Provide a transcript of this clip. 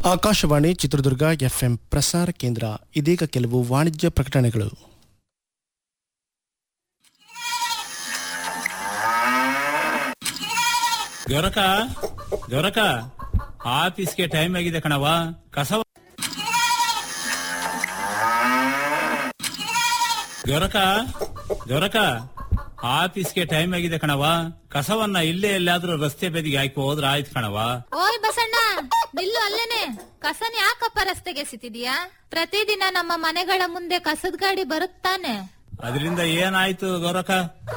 Akashvani Chitradurga FM ಪ್ರಸಾರ ಕೇಂದ್ರ ಇದೀಗ ಕೆಲವು ವಾಣಿಜ್ಯ ಪ್ರಕಟಣೆಗಳು ಗೊರಕ ಗೊರಕ ಆಫೀಸ್ಗೆ ಟೈಮ್ ಆಗಿದೆ ಕಣವ ಕಸವ ಗೊರಕ ಗೊರಕ ಆಫೀಸ್ಗೆ ಟೈಮ್ ಆಗಿದೆ ಕಣವ ಕಸವನ್ನ ಇಲ್ಲೇ ಎಲ್ಲಾದ್ರೂ ರಸ್ತೆ ಬದಿಗೆ ಹಾಕಿ ಹೋದ್ರ ಆಯ್ತು ಕಣವ ಓಯ್ ಬಸಣ್ಣ ನಿಲ್ಲು ಅಲ್ಲೇನೆ ಕಸನ ಯಾಕಪ್ಪ ರಸ್ತೆಗೆ ಎಸಿತಿದ್ಯಾ ಪ್ರತಿದಿನ ನಮ್ಮ ಮನೆಗಳ ಮುಂದೆ ಕಸದ ಗಾಡಿ ಬರುತ್ತಾನೆ ಅದರಿಂದ ಏನಾಯ್ತು ಗೊರಕ